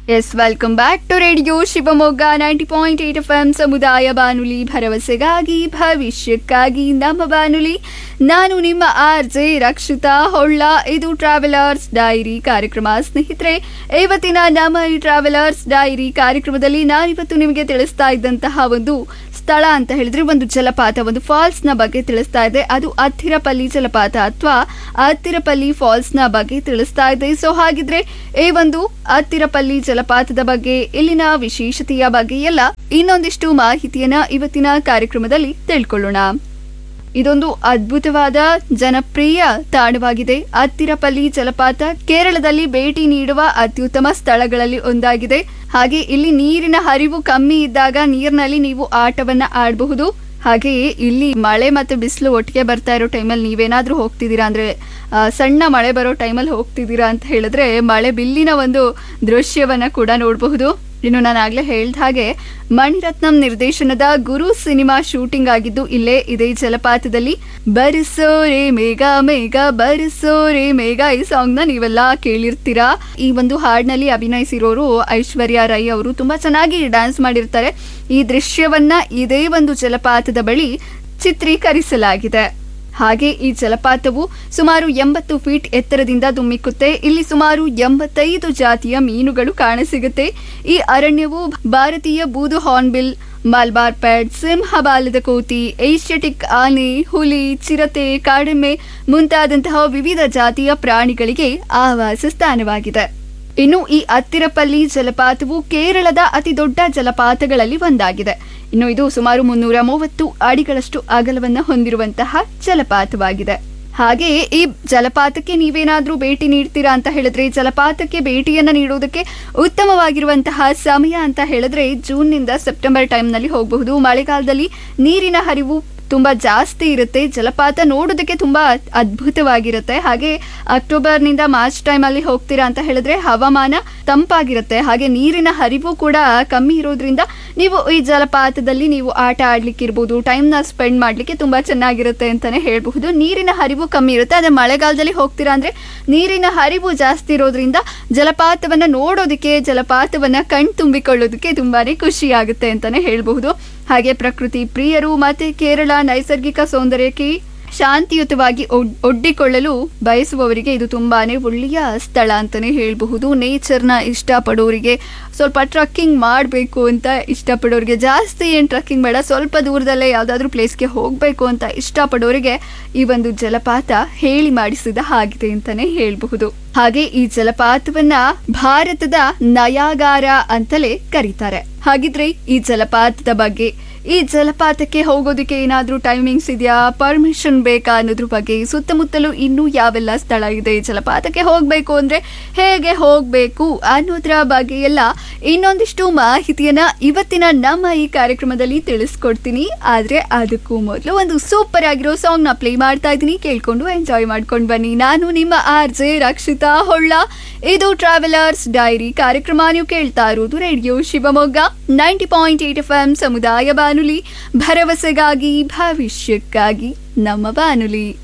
S welcome back to radio Shivamogga ninety point eight F M ಸಮುದಾಯ ಬಾನುಲಿ ಭರವಸೆಗಾಗಿ ಭವಿಷ್ಯಕ್ಕಾಗಿ ನಮ್ಮ ಬಾನುಲಿ ನಾನು ನಿಮ್ಮ ಆರ್ ಜೆ ರಕ್ಷಿತಾ ಹೊಳ್ಳ ಇದು ಟ್ರಾವೆಲರ್ಸ್ ಡೈರಿ ಕಾರ್ಯಕ್ರಮ ಸ್ನೇಹಿತರೆ ಇವತ್ತಿನ ನಮ್ಮ ಈ ಟ್ರಾವೆಲರ್ಸ್ ಡೈರಿ ಕಾರ್ಯಕ್ರಮದಲ್ಲಿ ನಾನಿವತ್ತು ನಿಮಗೆ ತಿಳಿಸ್ತಾ ಇದ್ದಂತಹ ಒಂದು ಸ್ಥಳ ಅಂತ ಹೇಳಿದ್ರೆ ಒಂದು ಜಲಪಾತ ಒಂದು ಫಾಲ್ಸ್ ನ ಬಗ್ಗೆ ತಿಳಿಸ್ತಾ ಇದೆ ಅದು ಅತ್ತಿರಪಲ್ಲಿ ಜಲಪಾತ ಅಥವಾ ಅತ್ತಿರಪಲ್ಲಿ ಫಾಲ್ಸ್ ನ ಬಗ್ಗೆ ತಿಳಿಸ್ತಾ ಇದೆ ಸೊ ಹಾಗಿದ್ರೆ ಈ ಒಂದು ಅತ್ತಿರಪಲ್ಲಿ ಜಲಪಾತದ ಬಗ್ಗೆ ಇಲ್ಲಿನ ವಿಶೇಷತೆಯ ಬಗ್ಗೆ ಎಲ್ಲ ಇನ್ನೊಂದಿಷ್ಟು ಮಾಹಿತಿಯನ್ನ ಇವತ್ತಿನ ಕಾರ್ಯಕ್ರಮದಲ್ಲಿ ತಿಳ್ಕೊಳ್ಳೋಣ ಇದೊಂದು ಅದ್ಭುತವಾದ ಜನಪ್ರಿಯ ತಾಣವಾಗಿದೆ ಅತ್ತಿರಪಲ್ಲಿ ಜಲಪಾತ ಕೇರಳದಲ್ಲಿ ಭೇಟಿ ನೀಡುವ ಅತ್ಯುತ್ತಮ ಸ್ಥಳಗಳಲ್ಲಿ ಒಂದಾಗಿದೆ ಹಾಗೆ ಇಲ್ಲಿ ನೀರಿನ ಹರಿವು ಕಮ್ಮಿ ಇದ್ದಾಗ ನೀರಿನಲ್ಲಿ ನೀವು ಆಟವನ್ನ ಆಡಬಹುದು ಹಾಗೆಯೇ ಇಲ್ಲಿ ಮಳೆ ಮತ್ತು ಬಿಸಿಲು ಒಟ್ಟಿಗೆ ಬರ್ತಾ ಇರೋ ಟೈಮಲ್ಲಿ ನೀವೇನಾದ್ರೂ ಹೋಗ್ತಿದ್ದೀರಾ ಅಂದ್ರೆ ಆ, ಸಣ್ಣ ಮಳೆ ಬರೋ ಟೈಮಲ್ಲಿ ಹೋಗ್ತಿದ್ದೀರಾ ಅಂತ ಹೇಳಿದ್ರೆ ಮಳೆ ಬಿಲ್ಲಿನ ಒಂದು ದೃಶ್ಯವನ್ನ ಕೂಡ ನೋಡಬಹುದು ಇನ್ನು ನಾನು ಆಗ್ಲೇ ಹೇಳ್ದ ಹಾಗೆ ಮಣಿರತ್ನಂ ನಿರ್ದೇಶನದ ಗುರು ಸಿನಿಮಾ ಶೂಟಿಂಗ್ ಆಗಿದ್ದು ಇಲ್ಲೇ ಇದೇ ಜಲಪಾತದಲ್ಲಿ ಬರಿಸೋ ರೇ ಮೇಘ ಮೇಘ ಬರಿಸೋ ರೇ ಮೇಘ ಈ ಸಾಂಗ್ ನ ನೀವೆಲ್ಲ ಕೇಳಿರ್ತೀರಾ ಈ ಒಂದು ಹಾಡಿನಲ್ಲಿ ಅಭಿನಯಿಸಿರೋರು ಐಶ್ವರ್ಯ ರೈ ಅವರು ತುಂಬಾ ಚೆನ್ನಾಗಿ ಡ್ಯಾನ್ಸ್ ಮಾಡಿರ್ತಾರೆ ಈ ದೃಶ್ಯವನ್ನ ಇದೇ ಒಂದು ಜಲಪಾತದ ಬಳಿ ಚಿತ್ರೀಕರಿಸಲಾಗಿದೆ ಹಾಗೆ ಈ ಜಲಪಾತವು ಸುಮಾರು ಎಂಬತ್ತು ಫೀಟ್ ಎತ್ತರದಿಂದ ದುಮ್ಮಿಕ್ಕುತ್ತೆ ಇಲ್ಲಿ ಸುಮಾರು ಎಂಬತ್ತೈದು ಜಾತಿಯ ಮೀನುಗಳು ಕಾಣಸಿಗುತ್ತೆ ಈ ಅರಣ್ಯವು ಭಾರತೀಯ ಬೂದು ಹಾರ್ನ್ಬಿಲ್ ಮಲ್ಬಾರ್ ಪ್ಯಾಡ್ ಸಿಂಹಬಾಲದ ಕೋತಿ ಏಷ್ಯಟಿಕ್ ಆನೆ ಹುಲಿ ಚಿರತೆ ಕಾಡೆಮ್ಮೆ ಮುಂತಾದಂತಹ ವಿವಿಧ ಜಾತಿಯ ಪ್ರಾಣಿಗಳಿಗೆ ಆವಾಸ ಸ್ಥಾನವಾಗಿದೆ ಇನ್ನು ಈ ಅತ್ತಿರಪಲ್ಲಿ ಜಲಪಾತವು ಕೇರಳದ ಅತಿ ದೊಡ್ಡ ಜಲಪಾತಗಳಲ್ಲಿ ಒಂದಾಗಿದೆ ಇನ್ನು ಇದು ಸುಮಾರು ಮುನ್ನೂರ ಮೂವತ್ತು ಅಡಿಗಳಷ್ಟು ಅಗಲವನ್ನು ಹೊಂದಿರುವಂತಹ ಜಲಪಾತವಾಗಿದೆ ಹಾಗೆಯೇ ಈ ಜಲಪಾತಕ್ಕೆ ನೀವೇನಾದ್ರೂ ಭೇಟಿ ನೀಡ್ತೀರಾ ಅಂತ ಹೇಳಿದ್ರೆ ಜಲಪಾತಕ್ಕೆ ಭೇಟಿಯನ್ನ ನೀಡುವುದಕ್ಕೆ ಉತ್ತಮವಾಗಿರುವಂತಹ ಸಮಯ ಅಂತ ಹೇಳಿದ್ರೆ ಜೂನ್ನಿಂದ ಸೆಪ್ಟೆಂಬರ್ ಟೈಮ್ನಲ್ಲಿ ಹೋಗಬಹುದು ಮಳೆಗಾಲದಲ್ಲಿ ನೀರಿನ ಹರಿವು ತುಂಬಾ ಜಾಸ್ತಿ ಇರುತ್ತೆ ಜಲಪಾತ ನೋಡೋದಕ್ಕೆ ತುಂಬಾ ಅದ್ಭುತವಾಗಿರುತ್ತೆ ಹಾಗೆ ಅಕ್ಟೋಬರ್ನಿಂದ ಮಾರ್ಚ್ ಟೈಮಲ್ಲಿ ಹೋಗ್ತೀರಾ ಅಂತ ಹೇಳಿದ್ರೆ ಹವಾಮಾನ ತಂಪಾಗಿರುತ್ತೆ ಹಾಗೆ ನೀರಿನ ಹರಿವು ಕೂಡ ಕಮ್ಮಿ ಇರೋದ್ರಿಂದ ನೀವು ಈ ಜಲಪಾತದಲ್ಲಿ ನೀವು ಆಟ ಆಡ್ಲಿಕ್ಕೆ ಇರ್ಬೋದು ಟೈಮ್ನ ಸ್ಪೆಂಡ್ ಮಾಡ್ಲಿಕ್ಕೆ ತುಂಬಾ ಚೆನ್ನಾಗಿರುತ್ತೆ ಅಂತಾನೆ ಹೇಳ್ಬಹುದು ನೀರಿನ ಹರಿವು ಕಮ್ಮಿ ಇರುತ್ತೆ ಅದೇ ಮಳೆಗಾಲದಲ್ಲಿ ಹೋಗ್ತೀರಾ ಅಂದ್ರೆ ನೀರಿನ ಹರಿವು ಜಾಸ್ತಿ ಇರೋದ್ರಿಂದ ಜಲಪಾತವನ್ನ ನೋಡೋದಕ್ಕೆ ಜಲಪಾತವನ್ನ ಕಣ್ ತುಂಬಿಕೊಳ್ಳೋದಕ್ಕೆ ತುಂಬಾನೇ ಖುಷಿ ಆಗುತ್ತೆ ಅಂತಾನೆ ಹೇಳ್ಬಹುದು ಹಾಗೆ ಪ್ರಕೃತಿ ಪ್ರಿಯರು ಮತ್ತೆ ಕೇರಳ ನೈಸರ್ಗಿಕ ಸೌಂದರ್ಯಕ್ಕೆ ಶಾಂತಿಯುತವಾಗಿ ಒಡ್- ಒಡ್ಡಿಕೊಳ್ಳಲು ಬಯಸುವವರಿಗೆ ಇದು ತುಂಬಾನೇ ಒಳ್ಳೆಯ ಸ್ಥಳ ಅಂತಾನೆ ಹೇಳಬಹುದು ನೇಚರ್ನ ಇಷ್ಟಪಡೋರಿಗೆ ಸ್ವಲ್ಪ ಟ್ರಕ್ಕಿಂಗ್ ಮಾಡಬೇಕು ಅಂತ ಇಷ್ಟಪಡೋರಿಗೆ ಜಾಸ್ತಿ ಏನು ಟ್ರಕ್ಕಿಂಗ್ ಬೇಡ ಸ್ವಲ್ಪ ದೂರದಲ್ಲೇ ಯಾವುದಾದ್ರೂ ಪ್ಲೇಸ್ಗೆ ಹೋಗಬೇಕು ಅಂತ ಇಷ್ಟಪಡೋರಿಗೆ ಈ ಒಂದು ಜಲಪಾತ ಹೇಳಿ ಮಾಡಿಸಿದ ಹಾಗಿದೆ ಅಂತಾನೆ ಹೇಳಬಹುದು ಹಾಗೆ ಈ ಜಲಪಾತವನ್ನ ಭಾರತದ ನಯಾಗಾರ ಅಂತಲೇ ಕರೀತಾರೆ ಹಾಗಿದ್ರೆ ಈ ಜಲಪಾತದ ಬಗ್ಗೆ ಈ ಜಲಪಾತಕ್ಕೆ ಹೋಗೋದಕ್ಕೆ ಏನಾದ್ರೂ ಟೈಮಿಂಗ್ಸ್ ಇದೆಯಾ ಪರ್ಮಿಷನ್ ಬೇಕಾ ಅನ್ನೋದ್ರ ಬಗ್ಗೆ ಸುತ್ತಮುತ್ತಲು ಇನ್ನೂ ಯಾವೆಲ್ಲ ಸ್ಥಳ ಇದೆ ಈ ಜಲಪಾತಕ್ಕೆ ಹೋಗ್ಬೇಕು ಅಂದ್ರೆ ಹೇಗೆ ಹೋಗ್ಬೇಕು ಅನ್ನೋದ್ರ ಬಗ್ಗೆ ಎಲ್ಲ ಇನ್ನೊಂದಿಷ್ಟು ಮಾಹಿತಿಯನ್ನ ಇವತ್ತಿನ ನಮ್ಮ ಈ ಕಾರ್ಯಕ್ರಮದಲ್ಲಿ ತಿಳಿಸ್ಕೊಡ್ತೀನಿ ಆದ್ರೆ ಅದಕ್ಕೂ ಮೊದಲು ಒಂದು ಸೂಪರ್ ಆಗಿರೋ ಸಾಂಗ್ ನ ಪ್ಲೇ ಮಾಡ್ತಾ ಇದ್ದೀನಿ ಕೇಳ್ಕೊಂಡು ಎಂಜಾಯ್ ಮಾಡ್ಕೊಂಡು ಬನ್ನಿ ನಾನು ನಿಮ್ಮ ಆರ್ ಜೆ ರಕ್ಷಿತಾ ಹೊಳ್ಳ ಇದು ಟ್ರಾವೆಲರ್ಸ್ ಡೈರಿ ಕಾರ್ಯಕ್ರಮ ನೀವು ಕೇಳ್ತಾ ಇರೋದು radio Shivamogga ninety point eight F M ಸಮುದಾಯ ಬಾನುಲಿ ಭರವಸೆಗಾಗಿ ಭವಿಷ್ಯಕ್ಕಾಗಿ ನಮ್ಮ ಬಾನುಲಿ